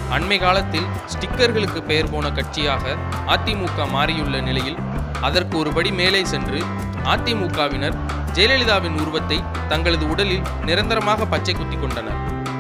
அண்மை காலத்தில் ஸ்டிக்கர்களுக்கு பெயர் போன கட்சியாக அதிமுக மாறியுள்ள நிலையில் அதற்கு ஒருபடி மேலே சென்று அதிமுகவினர் ஜெயலலிதாவின் உருவத்தை தங்களது உடலில் நிரந்தரமாக பச்சை குத்தி கொண்டனர்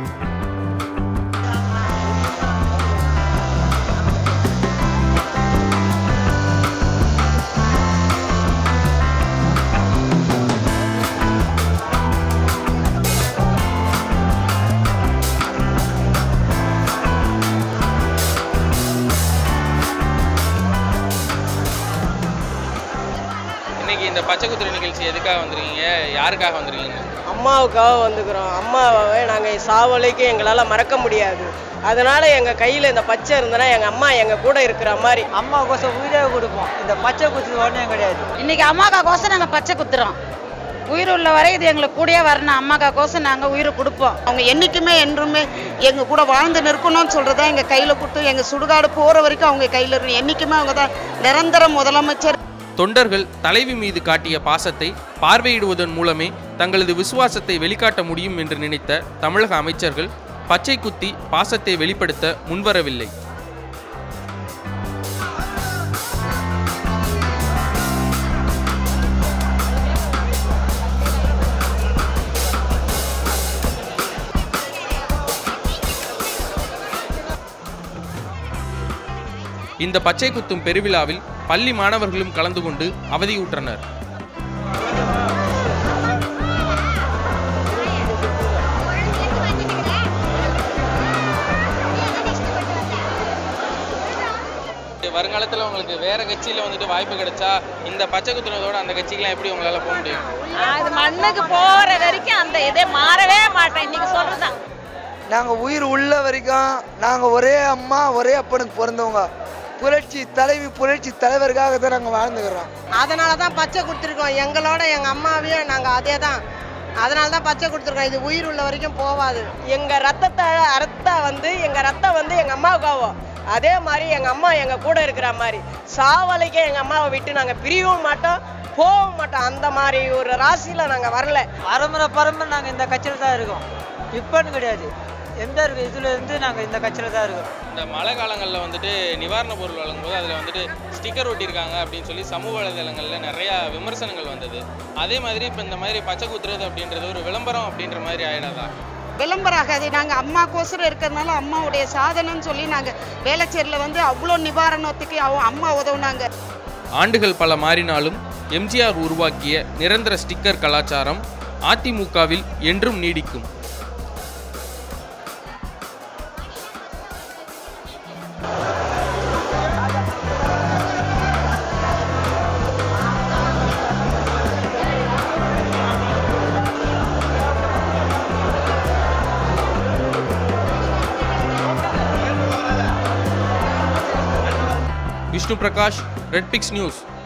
இன்னைக்கு இந்த பச்சை குத்துற நிகழ்ச்சி எதுக்காக வந்திருக்கீங்க யாருக்காக வந்திருக்கீங்க அம்மாவுக்காக வந்துக்கிறோம் அம்மாவை நாங்கள் சாவலைக்கு எங்களால் மறக்க முடியாது அதனால எங்கள் கையில் இந்த பச்சை இருந்தனா எங்கள் அம்மா எங்கள் கூட இருக்கிற மாதிரி அம்மா கோசம் உயிரே கொடுப்போம் இந்த பச்சை குத்து உடனே கிடையாது இன்னைக்கு அம்மாக்காகோசம் நாங்கள் பச்சை குத்துறோம் உயிர் உள்ள வரை இது எங்களுக்கு கூடயே வரணும் அம்மாக்காகோசம் நாங்கள் உயிரை கொடுப்போம் அவங்க என்றைக்குமே என்றுமே எங்கள் கூட வாழ்ந்து நிற்கணும்னு சொல்கிறதா எங்கள் கையில் கொடுத்து எங்கள் சுடுகாடு போகிற வரைக்கும் அவங்க கையில் இருக்கணும் என்றைக்குமே அவங்க தான் நிரந்தர முதலமைச்சர் தொண்டர்கள் தலைவி மீது காட்டிய பாசத்தை பார்வையிடுவதன் மூலமே தங்களது விசுவாசத்தை வெளிக்காட்ட முடியும் என்று நினைத்த தமிழக அமைச்சர்கள் பச்சை குத்தி பாசத்தை வெளிப்படுத்த முன்வரவில்லை இந்த பச்சை குத்தும் பெருவிழாவில் பள்ளி மாணவர்களும் கலந்து கொண்டு அவதியுற்றனர் வருங்காலத்தில் உங்களுக்கு வேற கட்சியில் வந்துட்டு வாய்ப்பு கிடைச்சா இந்த பச்சை குத்துறதோட அந்த கட்சிக்கெல்லாம் எப்படி உங்களால் போக முடியும் அது மண்ணுக்கு போகிற வரைக்கும் அந்த இதே மாறவே மாட்டேன் இன்னைக்கு சொல்கிறதான் நாங்கள் உயிர் உள்ள வரைக்கும் நாங்கள் ஒரே அம்மா ஒரே அப்பனுக்கு பிறந்தவங்க புரட்சி தலைவி புரட்சி தலைவருக்காக தான் நாங்கள் வாழ்ந்துக்கிறோம் அதனால தான் பச்சை கொடுத்துருக்கோம் எங்களோட எங்கள் அம்மாவையும் நாங்கள் அதே தான் அதனால தான் பச்சை கொடுத்துருக்கோம் இது உயிர் உள்ள வரைக்கும் போகாது எங்கள் ரத்தத்தை ரத்த வந்து எங்கள் ரத்தம் வந்து எங்கள் அம்மாவுக்காகும் அதே மாதிரி எங்கள் அம்மா எங்கள் கூட இருக்கிற மாதிரி சாவலைக்கே எங்கள் அம்மாவை விட்டு நாங்கள் பிரியவும் மாட்டோம் போகவும் மாட்டோம் அந்த மாதிரி ஒரு ராசியில் நாங்கள் வரல பரம்பரை பரம்பரை நாங்கள் இந்த கட்சியில் தான் இருக்கோம் இப்போன்னு கிடையாது எம்ஜிஆர் இதுல இருந்து நாங்கள் இந்த கட்சியில் தான் இருக்கோம் இந்த மழை காலங்களில் வந்துட்டு நிவாரண பொருள் வழங்கும்போது அதில் வந்துட்டு ஸ்டிக்கர் ஒட்டியிருக்காங்க அப்படின்னு சொல்லி சமூக வலைதளங்களில் நிறையா விமர்சனங்கள் வந்தது அதே மாதிரி இப்போ இந்த மாதிரி பச்சை குத்துறது அப்படின்றது ஒரு விளம்பரம் அப்படின்ற மாதிரி ஆயிடாதா விளம்பரம் ஆகாது நாங்கள் அம்மாக்கோசரம் இருக்கிறதுனால அம்மாவுடைய சாதனைன்னு சொல்லி நாங்கள் வேளச்சேரியில் வந்து அவ்வளோ நிவாரணத்துக்கு அவங்க அம்மா உதவுனாங்க ஆண்டுகள் பல மாறினாலும் எம்ஜிஆர் உருவாக்கிய நிரந்தர ஸ்டிக்கர் கலாச்சாரம் அதிமுகவில் என்றும் நீடிக்கும் Vishnu Prakash red pix news